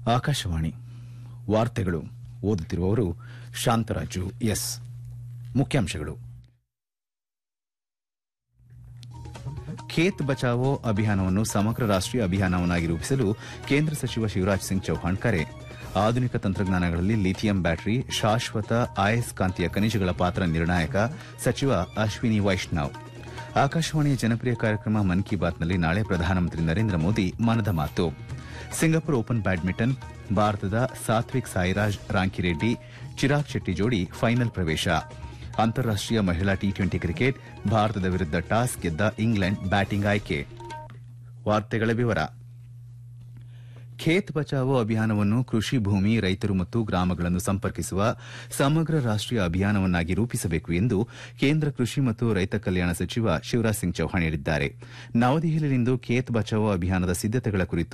ಆಕಾಶವಾಣಿ ವಾರ್ತೆಗಳು ಓದುತ್ತಿರುವವರು ಶಾಂತರಾಜು ಎಸ್ ಮುಖ್ಯಾಂಶಗಳು ಖೇತ್ ಬಚಾವೋ ಅಭಿಯಾನವನ್ನು ಸಮಗ್ರ ರಾಷ್ಟೀಯ ಅಭಿಯಾನವನ್ನಾಗಿ ರೂಪಿಸಲು ಕೇಂದ್ರ ಸಚಿವ ಶಿವರಾಜ್ ಸಿಂಗ್ ಚೌಹಾಣ್ ಕರೆ ಆಧುನಿಕ ತಂತ್ರಜ್ಞಾನಗಳಲ್ಲಿ ಲಿಥಿಯಂ ಬ್ಯಾಟರಿ ಶಾಶ್ವತ ಅಯಸ್ಕಾಂತೀಯ ಖನಿಜಗಳ ಪಾತ್ರ ನಿರ್ಣಾಯಕ ಸಚಿವ ಅಶ್ವಿನಿ ವೈಷ್ಣವ್ ಆಕಾಶವಾಣಿಯ ಜನಪ್ರಿಯ ಕಾರ್ಯಕ್ರಮ ಮನ್ ಕಿ ಬಾತ್ನಲ್ಲಿ ನಾಳೆ ಪ್ರಧಾನಮಂತ್ರಿ ನರೇಂದ್ರ ಮೋದಿ ಮನದ ಮಾತು ಸಿಂಗಾಪುರ್ ಓಪನ್ ಬ್ಯಾಡ್ಮಿಂಟನ್ ಭಾರತದ ಸಾತ್ವಿಕ್ ಸಾಯಿರಾಜ್ ರಾಂಕಿರೆಡ್ಡಿ ಚಿರಾಗ್ ಶೆಟ್ಟಿ ಜೋಡಿ ಫೈನಲ್ ಪ್ರವೇಶ ಅಂತಾರಾಷ್ಟೀಯ ಮಹಿಳಾ ಟಿ ಟ್ವೆಂಟಿ ಕ್ರಿಕೆಟ್ ಭಾರತದ ವಿರುದ್ಧ ಟಾಸ್ ಗೆದ್ದ ಇಂಗ್ಲೆಂಡ್ ಬ್ಯಾಟಿಂಗ್ ಆಯ್ಕೆ ವಾರ್ತೆಗಳ ವಿವರ ಖೇತ್ ಬಚಾವೋ ಅಭಿಯಾನವನ್ನು ಕೃಷಿ ಭೂಮಿ ರೈತರು ಮತ್ತು ಗ್ರಾಮಗಳನ್ನು ಸಂಪರ್ಕಿಸುವ ಸಮಗ್ರ ರಾಷ್ಟೀಯ ಅಭಿಯಾನವನ್ನಾಗಿ ರೂಪಿಸಬೇಕು ಎಂದು ಕೇಂದ್ರ ಕೃಷಿ ಮತ್ತು ರೈತ ಕಲ್ಯಾಣ ಸಚಿವ ಶಿವರಾಜ್ ಸಿಂಗ್ ಚೌಹಾಣ್ ಹೇಳಿದ್ದಾರೆ ನವದೆಹಲಿಯಲ್ಲಿಂದು ಖೇತ್ ಬಚಾವೋ ಅಭಿಯಾನದ ಸಿದ್ದತೆಗಳ ಕುರಿತು